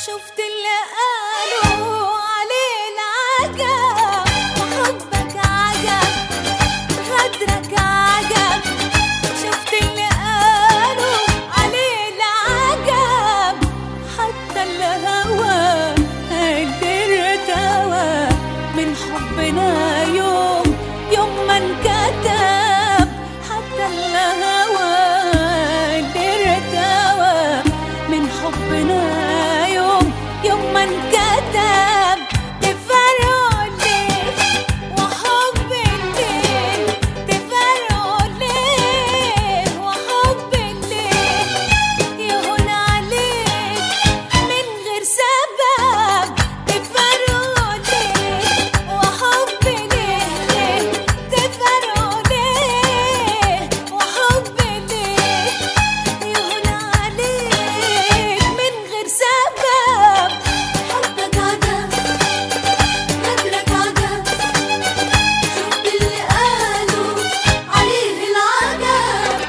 شفت اللي قالوا علينا عجب وحبك عجب غدرك عجب شفت اللي قالوا علينا عجب حتى الهوى قدر ارتوى من حبنا يوم يوم ما انكتب حتى الهوى قدر ارتوى من حبنا يوم يوم ما انكتب تفرقوا ليه وحب ليه تفرقوا ليه وحب ليه يهون عليك من غير سبب تفرقوا ليه وحب ليه ليه تفرقوا ليه وحب ليه يهون عليك من غير سبب حبك عجب غدرك عجب شفت اللي قالوا عليه العجب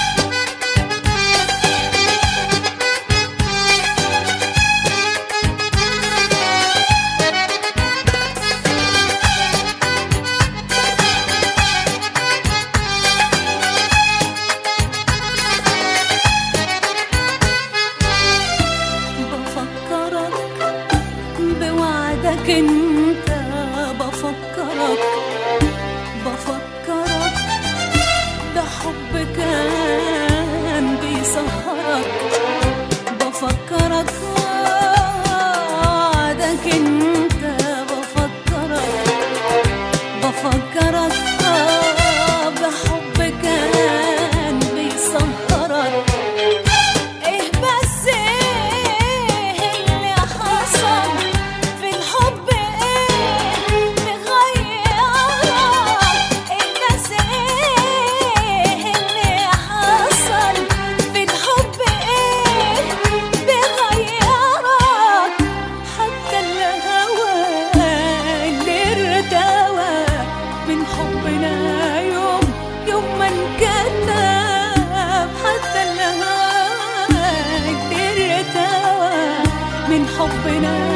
بفكرك بوعدك انت بفكرك بفكرك ده حب كان بيسهرك بفكرك وعدك انت بفكرك بفكرك آه بحب كان بيسهرك ايه بس ايه اللي حصل في الحب ايه مغيرك ايه بس ايه اللي حصل في الحب ايه بغيرك حتى الهوى اللي ارتوى من حبنا يوم يوم ما انكتب حتى الهوى اللي ارتوى من حبنا